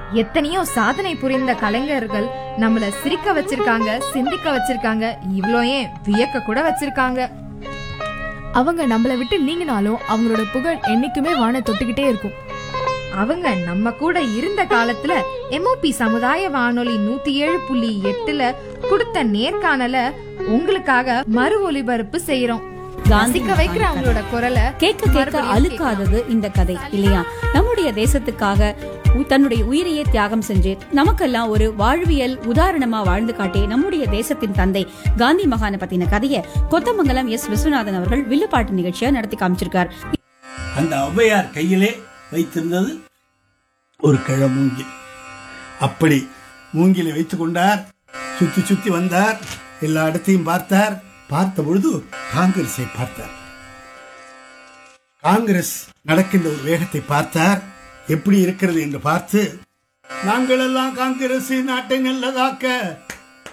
எத்தனையோ சாதனை புரிந்த கலைஞர்கள் நம்மள சிரிக்க வச்சிருக்காங்க சிந்திக்க வச்சிருக்காங்க இவ்ளோ ஏன் வியக்க கூட வச்சிருக்காங்க அவங்க நம்மள விட்டு நீங்கினாலும் அவங்களோட புகழ் என்னைக்குமே வான தொட்டுக்கிட்டே இருக்கும் அவங்க நம்ம கூட இருந்த காலத்துல எம்ஓபி சமுதாய வானொலி நூத்தி ஏழு புள்ளி எட்டுல கொடுத்த நேர்காணல உங்களுக்காக மறு ஒலிபரப்பு செய்யறோம் காந்தி ரசிக்க வைக்கிற மகான் அவங்களோட குரலை கேட்க கேட்க மறுபடியும் அழுக்காதது இந்த கதை இல்லையா நம்முடைய தேசத்துக்காக உ- தன்னுடைய உயிரையே தியாகம் செஞ்சு நமக்கெல்லாம் ஒரு வாழ்வியல் உதாரணமா வாழ்ந்து காட்டி நம்முடைய தேசத்தின் தந்தை காந்தி மகானை பத்தின கதையை கொத்தமங்கலம் எஸ் விஸ்வநாதன் அவர்கள் வில்லுப்பாட்டு நிகழ்ச்சியா நடத்தி காமிச்சிருக்கார் அந்த ஔவையார் கையிலே வைத்திருந்தது ஒரு கிழ மூங்கில் அப்படி மூங்கிலை வைத்துக் கொண்டார் சுத்தி சுத்தி வந்தார் எல்லா இடத்தையும் பார்த்தார் பார்த்த பொழுது காங்கிரஸை பார்த்தார் காங்கிரஸ் நடக்கின்ற ஒரு வேகத்தை பார்த்தார் எப்படி இருக்கிறது என்று பார்த்து நாங்கள் எல்லாம் காங்கிரஸ் நாட்டை நல்லதாக்க